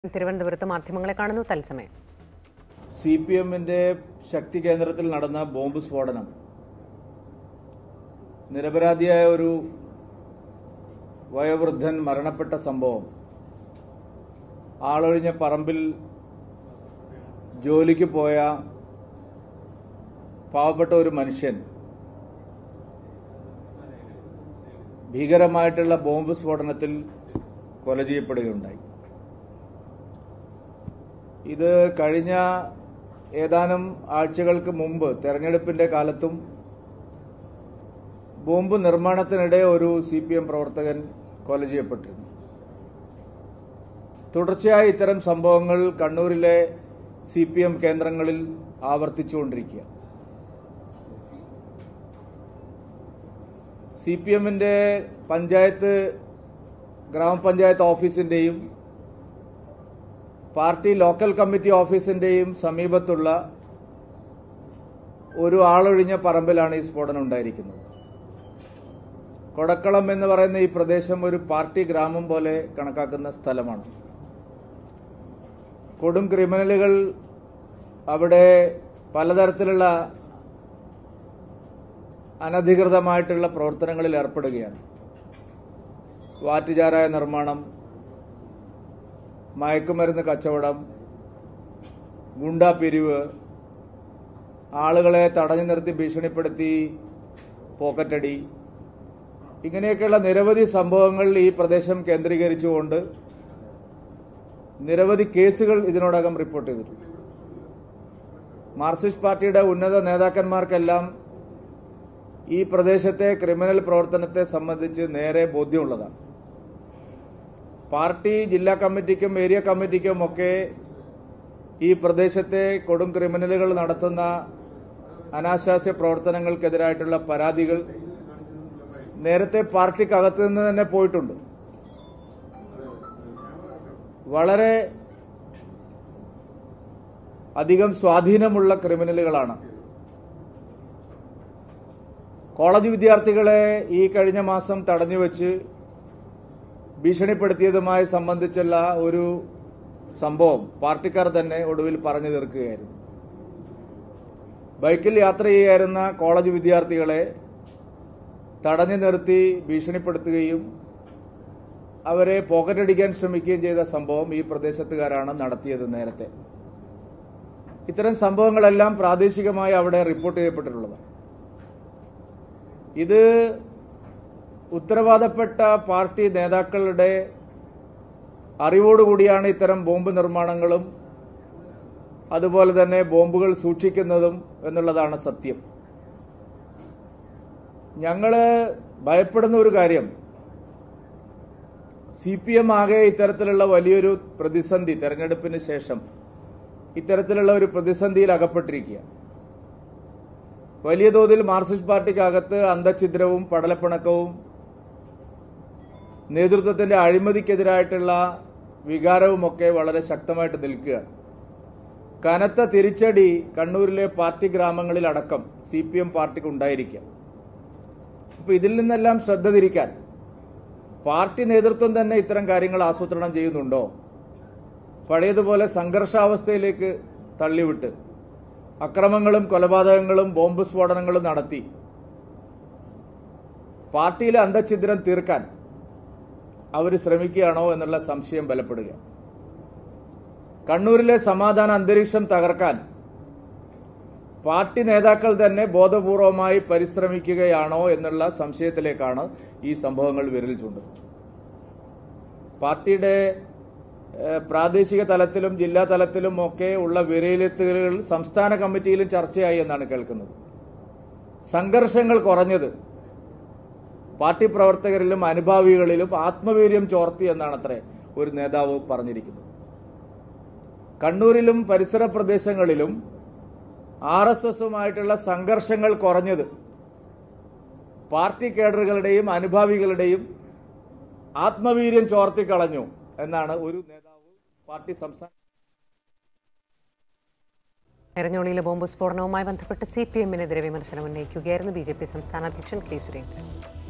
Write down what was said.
തിരുവനന്തപുരത്ത് മാധ്യമങ്ങളെ കാണുന്നു തത്സമയം സി പി എമ്മിന്റെ ശക്തി കേന്ദ്രത്തിൽ നടന്ന ബോംബ് സ്ഫോടനം നിരപരാധിയായ ഒരു വയോവൃദ്ധൻ മരണപ്പെട്ട സംഭവം ആളൊഴിഞ്ഞ പറമ്പിൽ ജോലിക്ക് പോയ പാവപ്പെട്ട ഒരു മനുഷ്യൻ ഭീകരമായിട്ടുള്ള ബോംബ് സ്ഫോടനത്തിൽ കൊല ചെയ്യപ്പെടുകയുണ്ടായി ഇത് കഴിഞ്ഞ ഏതാനും ആഴ്ചകൾക്ക് മുമ്പ് തെരഞ്ഞെടുപ്പിന്റെ കാലത്തും ബോംബ് നിർമ്മാണത്തിനിടെ ഒരു സി പി എം പ്രവർത്തകൻ കൊല ചെയ്യപ്പെട്ടിരുന്നു തുടർച്ചയായി ഇത്തരം സംഭവങ്ങൾ കണ്ണൂരിലെ സി പി എം കേന്ദ്രങ്ങളിൽ ആവർത്തിച്ചുകൊണ്ടിരിക്കുക സി പി എമ്മിന്റെ പഞ്ചായത്ത് ഗ്രാമപഞ്ചായത്ത് ഓഫീസിന്റെയും പാർട്ടി ലോക്കൽ കമ്മിറ്റി ഓഫീസിന്റെയും സമീപത്തുള്ള ഒരു ആളൊഴിഞ്ഞ പറമ്പിലാണ് ഈ സ്ഫോടനം ഉണ്ടായിരിക്കുന്നത് കൊടക്കളം എന്ന് പറയുന്ന ഈ പ്രദേശം ഒരു പാർട്ടി ഗ്രാമം പോലെ കണക്കാക്കുന്ന സ്ഥലമാണ് കൊടും ക്രിമിനലുകൾ അവിടെ പലതരത്തിലുള്ള അനധികൃതമായിട്ടുള്ള പ്രവർത്തനങ്ങളിൽ ഏർപ്പെടുകയാണ് വാറ്റുചാരായ നിർമ്മാണം മയക്കുമരുന്ന് കച്ചവടം ഗുണ്ടാപിരിവ് ആളുകളെ തടഞ്ഞു നിർത്തി ഭീഷണിപ്പെടുത്തി പോക്കറ്റടി ഇങ്ങനെയൊക്കെയുള്ള നിരവധി സംഭവങ്ങൾ ഈ പ്രദേശം കേന്ദ്രീകരിച്ചുകൊണ്ട് നിരവധി കേസുകൾ ഇതിനോടകം റിപ്പോർട്ട് ചെയ്തിട്ടുണ്ട് മാർക്സിസ്റ്റ് പാർട്ടിയുടെ ഉന്നത നേതാക്കന്മാർക്കെല്ലാം ഈ പ്രദേശത്തെ ക്രിമിനൽ പ്രവർത്തനത്തെ സംബന്ധിച്ച് നേരെ ബോധ്യമുള്ളതാണ് പാർട്ടി ജില്ലാ കമ്മിറ്റിക്കും ഏരിയ കമ്മിറ്റിക്കും ഒക്കെ ഈ പ്രദേശത്തെ കൊടും ക്രിമിനലുകൾ നടത്തുന്ന അനാശാസ്യ പ്രവർത്തനങ്ങൾക്കെതിരായിട്ടുള്ള പരാതികൾ നേരത്തെ പാർട്ടിക്കകത്ത് നിന്ന് തന്നെ പോയിട്ടുണ്ട് വളരെ അധികം സ്വാധീനമുള്ള ക്രിമിനലുകളാണ് കോളേജ് വിദ്യാർത്ഥികളെ ഈ കഴിഞ്ഞ മാസം തടഞ്ഞുവെച്ച് ഭീഷണിപ്പെടുത്തിയതുമായി സംബന്ധിച്ചുള്ള ഒരു സംഭവം പാർട്ടിക്കാർ തന്നെ ഒടുവിൽ പറഞ്ഞു തീർക്കുകയായിരുന്നു ബൈക്കിൽ യാത്ര ചെയ്യായിരുന്ന കോളേജ് വിദ്യാർത്ഥികളെ തടഞ്ഞു നിർത്തി ഭീഷണിപ്പെടുത്തുകയും അവരെ പോക്കറ്റടിക്കാൻ ശ്രമിക്കുകയും ചെയ്ത സംഭവം ഈ പ്രദേശത്തുകാരാണ് നടത്തിയത് നേരത്തെ ഇത്തരം സംഭവങ്ങളെല്ലാം പ്രാദേശികമായി അവിടെ റിപ്പോർട്ട് ചെയ്യപ്പെട്ടിട്ടുള്ളതാണ് ഇത് ഉത്തരവാദപ്പെട്ട പാർട്ടി നേതാക്കളുടെ അറിവോടുകൂടിയാണ് ഇത്തരം ബോംബ് നിർമ്മാണങ്ങളും അതുപോലെ തന്നെ ബോംബുകൾ സൂക്ഷിക്കുന്നതും എന്നുള്ളതാണ് സത്യം ഞങ്ങള് ഭയപ്പെടുന്ന ഒരു കാര്യം സി പി എം ആകെ ഇത്തരത്തിലുള്ള വലിയൊരു പ്രതിസന്ധി തെരഞ്ഞെടുപ്പിന് ശേഷം ഇത്തരത്തിലുള്ള ഒരു പ്രതിസന്ധിയിൽ അകപ്പെട്ടിരിക്കുക വലിയ തോതിൽ മാർക്സിസ്റ്റ് പാർട്ടിക്കകത്ത് അന്തഛിദ്രവും പടലപ്പിണക്കവും നേതൃത്വത്തിന്റെ അഴിമതിക്കെതിരായിട്ടുള്ള വികാരവുമൊക്കെ വളരെ ശക്തമായിട്ട് നിൽക്കുകയാണ് കനത്ത തിരിച്ചടി കണ്ണൂരിലെ പാർട്ടി ഗ്രാമങ്ങളിലടക്കം സി പി എം പാർട്ടിക്ക് ഉണ്ടായിരിക്കാം അപ്പൊ ഇതിൽ നിന്നെല്ലാം ശ്രദ്ധ തിരിക്കാൻ പാർട്ടി നേതൃത്വം തന്നെ ഇത്തരം കാര്യങ്ങൾ ആസൂത്രണം ചെയ്യുന്നുണ്ടോ പഴയതുപോലെ സംഘർഷാവസ്ഥയിലേക്ക് തള്ളിവിട്ട് അക്രമങ്ങളും കൊലപാതകങ്ങളും ബോംബ് സ്ഫോടനങ്ങളും നടത്തി പാർട്ടിയിലെ അന്തഛിദ്രം തീർക്കാൻ അവർ ശ്രമിക്കുകയാണോ എന്നുള്ള സംശയം ബലപ്പെടുക കണ്ണൂരിലെ സമാധാന അന്തരീക്ഷം തകർക്കാൻ പാർട്ടി നേതാക്കൾ തന്നെ ബോധപൂർവമായി പരിശ്രമിക്കുകയാണോ എന്നുള്ള സംശയത്തിലേക്കാണ് ഈ സംഭവങ്ങൾ വിരൽ ചൂണ്ടുന്നത് പാർട്ടിയുടെ ഏഹ്, പ്രാദേശിക തലത്തിലും ജില്ലാ തലത്തിലും ഒക്കെ ഉള്ള വിലയിരുത്തലുകൾ സംസ്ഥാന കമ്മിറ്റിയിലും ചർച്ചയായി എന്നാണ് കേൾക്കുന്നത് സംഘർഷങ്ങൾ കുറഞ്ഞത് പാർട്ടി പ്രവർത്തകരിലും അനുഭാവികളിലും ആത്മവീര്യം ചോർത്തി എന്നാണ് അത്രേ ഒരു നേതാവ് പറഞ്ഞിരിക്കുന്നത് കണ്ണൂരിലും പരിസര പ്രദേശങ്ങളിലും ആർ എസ് എസുമായിട്ടുള്ള സംഘർഷങ്ങൾ കുറഞ്ഞത് പാർട്ടി കേഡറുകളുടെയും അനുഭാവികളുടെയും ആത്മവീര്യം ചോർത്തിക്കളഞ്ഞു എന്നാണ് ഒരു നേതാവ് പാർട്ടി സംസ്ഥാന എരഞ്ഞോളിയിലെ ബോംബ് സ്ഫോടനവുമായി ബന്ധപ്പെട്ട് സി പി എമ്മിനെതിരെ വിമർശനം ഉന്നയിക്കുകയായിരുന്നു ബി ജെ പി സംസ്ഥാന അധ്യക്ഷൻ കെ സുരേന്ദ്രൻ